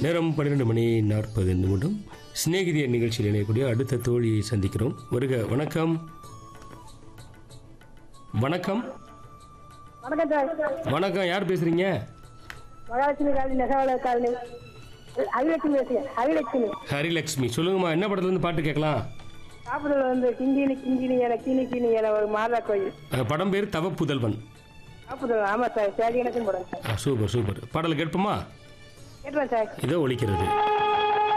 நேரம் பன்னிரெண்டு மணி நாற்பது நிமிடம் சிநேகிதிய நிகழ்ச்சியில் இணையக்கூடிய அடுத்த தோழியை சந்திக்கிறோம் வருக வணக்கம் வணக்கம் வணக்கம் சார் வணக்கம் யார் பேசுறீங்க மகாலட்சுமி காலனி நெசவாளர் காலனி அவிலட்சுமி பேசுகிறேன் அவிலட்சுமி ஹரிலக்ஷ்மி சொல்லுங்கம்மா என்ன படத்துல இருந்து பாட்டு கேட்கலாம் சாப்பிடுறது வந்து கிங்கினி கிங்கினி என கிணி கிணி என ஒரு மாதா கோயில் அஹ், படம் பேர் தவ புதல்வன் சாப்பிடுறது ஆமாம் சார் சரி எனக்கும் போடுங்க சார் ஆ, சூப்பர் சூப்பர் பாடல் கேட்போமா கேட்டுறேன் சார் இதோ ஒலிக்கிறது